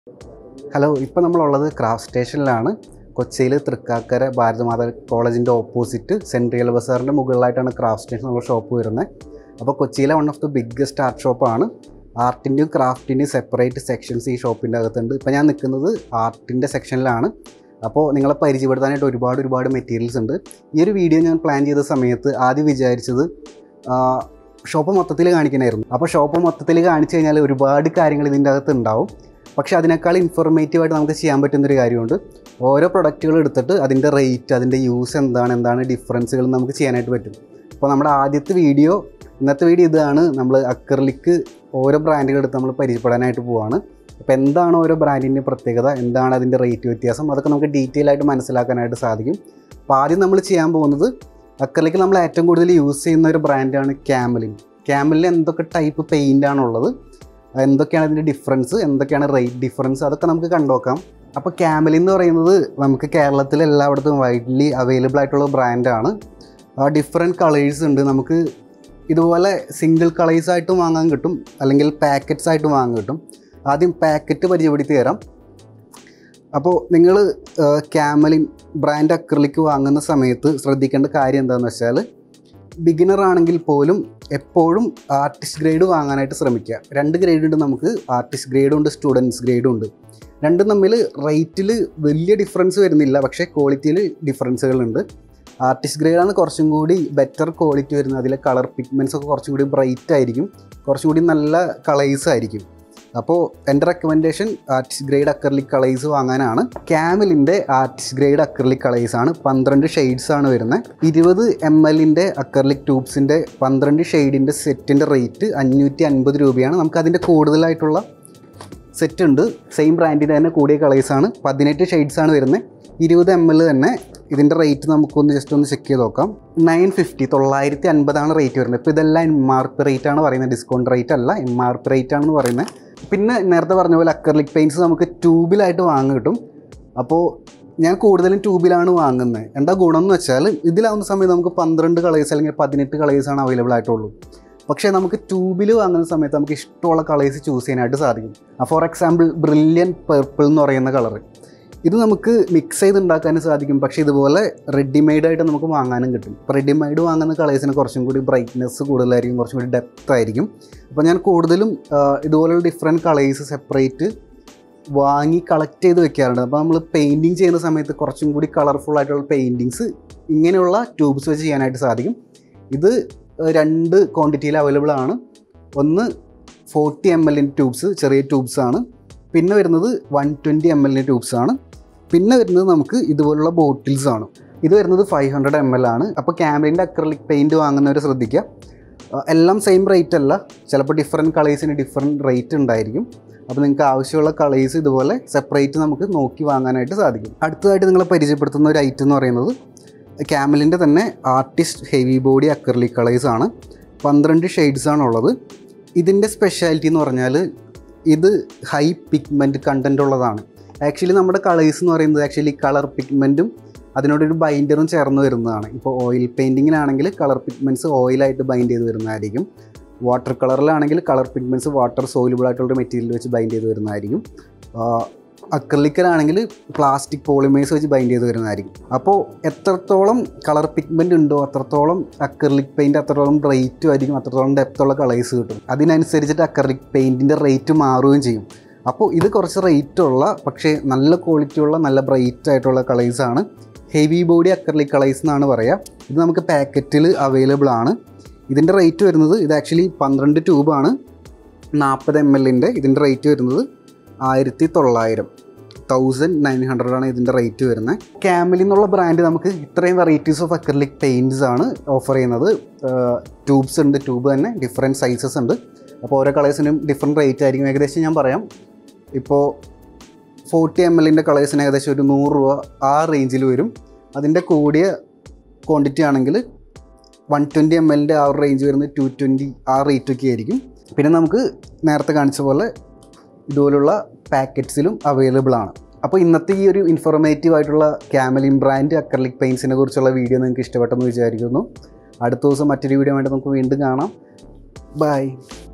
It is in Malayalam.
ഹലോ ഇപ്പോൾ നമ്മളുള്ളത് ക്രാഫ്റ്റ് സ്റ്റേഷനിലാണ് കൊച്ചിയിൽ തൃക്കാക്കര ഭാരതമാത കോളേജിൻ്റെ ഓപ്പോസിറ്റ് സെൻട്രിയൽ ബസാറിൻ്റെ മുകളിലായിട്ടാണ് ക്രാഫ്റ്റ് സ്റ്റേഷൻ നമ്മുടെ ഷോപ്പ് വരുന്നത് അപ്പോൾ കൊച്ചിയിലെ one of the biggest art ഷോപ്പാണ് ആർട്ടിൻ്റെയും ക്രാഫ്റ്റിൻ്റെയും സെപ്പറേറ്റ് സെക്ഷൻസ് ഈ ഷോപ്പിൻ്റെ അകത്തുണ്ട് ഇപ്പോൾ ഞാൻ നിൽക്കുന്നത് ആർട്ടിൻ്റെ സെക്ഷനിലാണ് അപ്പോൾ നിങ്ങളെ പരിചയപ്പെടുത്താനായിട്ട് ഒരുപാട് ഒരുപാട് മെറ്റീരിയൽസ് ഉണ്ട് ഈ ഒരു വീഡിയോ ഞാൻ പ്ലാൻ ചെയ്ത സമയത്ത് ആദ്യം വിചാരിച്ചത് ഷോപ്പ് മൊത്തത്തിൽ കാണിക്കണമായിരുന്നു അപ്പോൾ ഷോപ്പ് മൊത്തത്തിൽ കാണിച്ചു കഴിഞ്ഞാൽ ഒരുപാട് കാര്യങ്ങൾ ഇതിൻ്റെ അകത്ത് ഉണ്ടാവും പക്ഷേ അതിനേക്കാൾ ഇൻഫോർമേറ്റീവായിട്ട് നമുക്ക് ചെയ്യാൻ പറ്റുന്നൊരു കാര്യമുണ്ട് ഓരോ പ്രൊഡക്റ്റുകൾ എടുത്തിട്ട് അതിൻ്റെ റേറ്റ് അതിൻ്റെ യൂസ് എന്താണ് എന്താണ് ഡിഫറൻസുകൾ നമുക്ക് ചെയ്യാനായിട്ട് പറ്റും അപ്പോൾ നമ്മുടെ ആദ്യത്തെ വീഡിയോ ഇന്നത്തെ വീഡിയോ ഇതാണ് നമ്മൾ അക്കർലിക്ക് ഓരോ ബ്രാൻഡുകൾ എടുത്ത് നമ്മൾ പരിചയപ്പെടാനായിട്ട് പോവാണ് അപ്പോൾ എന്താണ് ഓരോ ബ്രാൻഡിൻ്റെ പ്രത്യേകത എന്താണ് അതിൻ്റെ റേറ്റ് വ്യത്യാസം അതൊക്കെ നമുക്ക് ഡീറ്റെയിൽ ആയിട്ട് മനസ്സിലാക്കാനായിട്ട് സാധിക്കും അപ്പോൾ ആദ്യം നമ്മൾ ചെയ്യാൻ പോകുന്നത് അക്കർലിക്ക് നമ്മൾ ഏറ്റവും കൂടുതൽ യൂസ് ചെയ്യുന്ന ഒരു ബ്രാൻഡാണ് ക്യാമലിൻ ക്യാമലിൽ എന്തൊക്കെ ടൈപ്പ് പെയിൻ്റ് ആണുള്ളത് എന്തൊക്കെയാണ് അതിൻ്റെ ഡിഫറൻസ് എന്തൊക്കെയാണ് റേറ്റ് ഡിഫറൻസ് അതൊക്കെ നമുക്ക് കണ്ടുനോക്കാം അപ്പോൾ ക്യാമലിൻ എന്ന് പറയുന്നത് നമുക്ക് കേരളത്തിൽ എല്ലായിടത്തും വൈഡ്ലി അവൈലബിൾ ആയിട്ടുള്ള ബ്രാൻഡാണ് ഡിഫറെൻറ്റ് കളേഴ്സ് ഉണ്ട് നമുക്ക് ഇതുപോലെ സിംഗിൾ കളേഴ്സ് ആയിട്ടും വാങ്ങാൻ കിട്ടും അല്ലെങ്കിൽ പാക്കറ്റ്സ് ആയിട്ട് വാങ്ങാൻ കിട്ടും ആദ്യം പാക്കറ്റ് പരിചയപ്പെടുത്തി തരാം അപ്പോൾ നിങ്ങൾ ക്യാമലിൻ ബ്രാൻഡ് അക്രലിക്ക് വാങ്ങുന്ന സമയത്ത് ശ്രദ്ധിക്കേണ്ട കാര്യം എന്താണെന്ന് വെച്ചാൽ ബിഗിനർ ആണെങ്കിൽ പോലും എപ്പോഴും ആർട്ടിസ്റ്റ് ഗ്രേഡ് വാങ്ങാനായിട്ട് ശ്രമിക്കുക രണ്ട് ഗ്രേഡ് ഉണ്ട് നമുക്ക് ആർട്ടിസ്റ്റ് ഗ്രേഡും ഉണ്ട് സ്റ്റുഡൻസ് ഗ്രേഡും ഉണ്ട് രണ്ടും തമ്മിൽ റേറ്റിൽ വലിയ ഡിഫറൻസ് വരുന്നില്ല പക്ഷേ ക്വാളിറ്റിയിൽ ഡിഫറൻസുകളുണ്ട് ആർട്ടിസ്റ്റ് ഗ്രേഡാണ് കുറച്ചും കൂടി ബെറ്റർ ക്വാളിറ്റി വരുന്നത് അതിലെ കളർ പിഗ്മെൻറ്റ്സ് ഒക്കെ കുറച്ചും കൂടി ബ്രൈറ്റ് ആയിരിക്കും കുറച്ചും കൂടി നല്ല കളേഴ്സ് ആയിരിക്കും അപ്പോൾ എൻ്റെ recommendation artist grade acrylic colours വാങ്ങാനാണ് ക്യാമലിൻ്റെ ആർട്ടിസ്റ്റ് ഗ്രേഡ് അക്കർലിക് കളേഴ്സ് ആണ് പന്ത്രണ്ട് ഷെയ്ഡ്സ് ആണ് വരുന്നത് ഇരുപത് എം എല്ലിൻ്റെ അക്കർലിക് ട്യൂബ്സിൻ്റെ പന്ത്രണ്ട് ഷെയ്ഡിൻ്റെ സെറ്റിൻ്റെ റേറ്റ് അഞ്ഞൂറ്റി അൻപത് രൂപയാണ് നമുക്ക് അതിൻ്റെ കൂടുതലായിട്ടുള്ള സെറ്റ് ഉണ്ട് സെയിം ബ്രാൻഡിൻ്റെ തന്നെ കൂടിയ കളേഴ്സാണ് പതിനെട്ട് ഷെയ്ഡ്സ് ആണ് വരുന്നത് ഇരുപത് എം എൽ തന്നെ ഇതിൻ്റെ റേറ്റ് നമുക്കൊന്ന് ജസ്റ്റ് ഒന്ന് ചെക്ക് ചെയ്ത് നോക്കാം നയൻ ഫിഫ്റ്റി തൊള്ളായിരത്തി അൻപതാണ് റേറ്റ് വരുന്നത് ഇപ്പോൾ ഇതെല്ലാം എം ആർ പി റേറ്റ് ആണ് പറയുന്നത് ഡിസ്കൗണ്ട് റേറ്റ് അല്ല എം ആർ പി റേറ്റ് ആണെന്ന് പറയുന്നത് പിന്നെ നേരത്തെ പറഞ്ഞ പോലെ അക്കർലിക് പെയിൻറ്റ്സ് നമുക്ക് ട്യൂബിലായിട്ട് വാങ്ങാൻ കിട്ടും അപ്പോൾ ഞാൻ കൂടുതലും ട്യൂബിലാണ് വാങ്ങുന്നത് എന്താ ഗുണം എന്ന് വെച്ചാൽ ഇതിലാവുന്ന സമയത്ത് നമുക്ക് പന്ത്രണ്ട് കളേഴ്സ് അല്ലെങ്കിൽ പതിനെട്ട് കളേഴ്സാണ് അവൈലബിൾ ആയിട്ടുള്ളൂ പക്ഷേ നമുക്ക് ട്യൂബിൽ വാങ്ങുന്ന സമയത്ത് നമുക്ക് ഇഷ്ടമുള്ള കളേഴ്സ് ചൂസ് ചെയ്യാനായിട്ട് സാധിക്കും ഫോർ എക്സാമ്പിൾ ബ്രില്യൻ പേർപ്പിൾ എന്ന് പറയുന്ന കളർ ഇത് നമുക്ക് മിക്സ് ചെയ്ത് ഉണ്ടാക്കാനും സാധിക്കും പക്ഷേ ഇതുപോലെ റെഡിമെയ്ഡ് ആയിട്ട് നമുക്ക് വാങ്ങാനും കിട്ടും ഇപ്പോൾ റെഡിമെയ്ഡ് വാങ്ങുന്ന കളേഴ്സിന് കുറച്ചും കൂടി ബ്രൈറ്റ്നെസ് കൂടുതലായിരിക്കും കുറച്ചും കൂടി ഡെപ്ത് ആയിരിക്കും അപ്പോൾ ഞാൻ കൂടുതലും ഇതുപോലുള്ള ഡിഫറെൻറ്റ് കളേഴ്സ് സെപ്പറേറ്റ് വാങ്ങി കളക്ട് ചെയ്ത് വെക്കാറുണ്ട് അപ്പോൾ നമ്മൾ പെയിൻറ്റിങ് ചെയ്യുന്ന സമയത്ത് കുറച്ചും കൂടി കളർഫുൾ ആയിട്ടുള്ള പെയിൻറ്റിങ്സ് ഇങ്ങനെയുള്ള ട്യൂബ്സ് വെച്ച് ചെയ്യാനായിട്ട് സാധിക്കും ഇത് രണ്ട് ക്വാണ്ടിറ്റിയിൽ അവൈലബിൾ ആണ് ഒന്ന് ഫോർട്ടി എം എല്ലിൻ്റെ ട്യൂബ്സ് ചെറിയ ട്യൂബ്സ് ആണ് പിന്നെ വരുന്നത് വൺ ട്വൻറ്റി എം എല്ലിൻ്റെ ട്യൂബ്സ് ആണ് പിന്നെ വരുന്നത് നമുക്ക് ഇതുപോലുള്ള ബോട്ടിൽസ് ആണ് ഇത് വരുന്നത് ഫൈവ് ഹൺഡ്രഡ് എം എൽ ആണ് അപ്പോൾ ക്യാമറിൻ്റെ അക്രലിക് പെയിൻറ്റ് വാങ്ങുന്നവർ ശ്രദ്ധിക്കുക എല്ലാം സെയിം റേറ്റ് അല്ല ചിലപ്പോൾ ഡിഫറെൻറ്റ് കളേഴ്സിന് ഡിഫറെൻറ്റ് റേറ്റ് ഉണ്ടായിരിക്കും അപ്പോൾ നിങ്ങൾക്ക് ആവശ്യമുള്ള കളേഴ്സ് ഇതുപോലെ സെപ്പറേറ്റ് നമുക്ക് നോക്കി വാങ്ങാനായിട്ട് സാധിക്കും അടുത്തതായിട്ട് നിങ്ങളെ പരിചയപ്പെടുത്തുന്ന ഒരു ഐറ്റം എന്ന് പറയുന്നത് ക്യാമലിൻ്റെ തന്നെ artist heavy body acrylic colours ആണ് പന്ത്രണ്ട് ഷെയ്ഡ്സ് ആണുള്ളത് ഇതിൻ്റെ സ്പെഷ്യാലിറ്റി എന്ന് പറഞ്ഞാൽ ഇത് ഹൈ പിഗ്മെൻറ്റ് കണ്ടൻ്റ് ഉള്ളതാണ് ആക്ച്വലി നമ്മുടെ കളേഴ്സ് എന്ന് പറയുന്നത് ആക്ച്വലി കളർ പിഗ്മെൻറ്റും അതിനോടൊരു ബൈൻഡറും ചേർന്ന് വരുന്നതാണ് ഇപ്പോൾ ഓയിൽ പെയിൻറ്റിങ്ങിനാണെങ്കിൽ കളർ പിഗ്മെൻറ്റ്സ് ഓയിലായിട്ട് ബൈൻഡ് ചെയ്ത് വരുന്നതായിരിക്കും വാട്ടർ കളറിലാണെങ്കിൽ കളർ പിഗ്മെൻറ്റ്സ് വാട്ടർ സോലുബിൾ ആയിട്ടുള്ള മെറ്റീരിയൽ വെച്ച് ബൈൻഡ് ചെയ്ത് വരുന്നതായിരിക്കും അക്രലിക്കലാണെങ്കിൽ പ്ലാസ്റ്റിക് പോളിമേഴ്സ് വെച്ച് ബൈൻഡ് ചെയ്ത് വരുന്നതായിരിക്കും അപ്പോൾ എത്രത്തോളം കളർ പിഗ്മെൻറ്റ് ഉണ്ടോ അത്രത്തോളം അക്രലിക് പെയിൻറ്റ് അത്രത്തോളം റേറ്റും ആയിരിക്കും അത്രത്തോളം ഡെപ്തുള്ള കളേഴ്സ് കിട്ടും അതിനനുസരിച്ചിട്ട് അക്രലിക് പെയിൻറ്റിൻ്റെ റേറ്റ് മാറുകയും ചെയ്യും അപ്പോൾ ഇത് കുറച്ച് റേറ്റുള്ള പക്ഷേ നല്ല ക്വാളിറ്റിയുള്ള നല്ല ബ്രൈറ്റ് ആയിട്ടുള്ള കളേഴ്സാണ് ഹെവി ബോഡി അക്രലിക് കളേഴ്സ് എന്നാണ് പറയുക ഇത് നമുക്ക് പാക്കറ്റിൽ അവൈലബിൾ ആണ് ഇതിൻ്റെ റേറ്റ് വരുന്നത് ഇത് ആക്ച്വലി പന്ത്രണ്ട് ട്യൂബാണ് നാൽപ്പത് എം എല്ലിൻ്റെ ഇതിൻ്റെ റേറ്റ് വരുന്നത് ആയിരത്തി തൊള്ളായിരം തൗസൻഡ് നയൻ ഹൺഡ്രഡ് ആണ് ഇതിൻ്റെ റേറ്റ് വരുന്നത് ക്യാമിൽ എന്നുള്ള ബ്രാൻഡ് നമുക്ക് ഇത്രയും വെറൈറ്റീസ് ഓഫ് അക്രലിക് പെയിൻറ്റ്സ് ആണ് ഓഫർ ചെയ്യുന്നത് ട്യൂബ്സ് ഉണ്ട് ട്യൂബ് തന്നെ ഡിഫറെൻറ്റ് സൈസസ് ഉണ്ട് അപ്പോൾ ഓരോ കളേഴ്സിനും ഡിഫറെൻറ്റ് റേറ്റ് ആയിരിക്കും ഏകദേശം ഞാൻ പറയാം ഇപ്പോൾ ഫോർട്ടി എം എല്ലിൻ്റെ കളേഴ്സിന് ഏകദേശം ഒരു നൂറ് രൂപ ആ റേഞ്ചിൽ വരും അതിൻ്റെ കൂടിയ ക്വാണ്ടിറ്റി ആണെങ്കിൽ വൺ ട്വൻറ്റി എം എല്ലിൻ്റെ ആ ഒരു റേഞ്ച് വരുന്നത് ടു ട്വൻറ്റി ആ റേറ്റൊക്കെ ആയിരിക്കും പിന്നെ നമുക്ക് നേരത്തെ കാണിച്ച പോലെ ഇതുപോലുള്ള പാക്കറ്റ്സിലും അവൈലബിൾ ആണ് അപ്പോൾ ഇന്നത്തെ ഈ ഒരു ഇൻഫോർമേറ്റീവ് ആയിട്ടുള്ള ക്യാമലിൻ ബ്രാൻഡ് അക്രലിക് പെയിൻസിനെ കുറിച്ചുള്ള വീഡിയോ നിങ്ങൾക്ക് ഇഷ്ടപ്പെട്ടെന്ന് വിചാരിക്കുന്നു അടുത്ത ദിവസം മറ്റൊരു വീഡിയോ ആയിട്ട് നമുക്ക് വീണ്ടും കാണാം ബൈ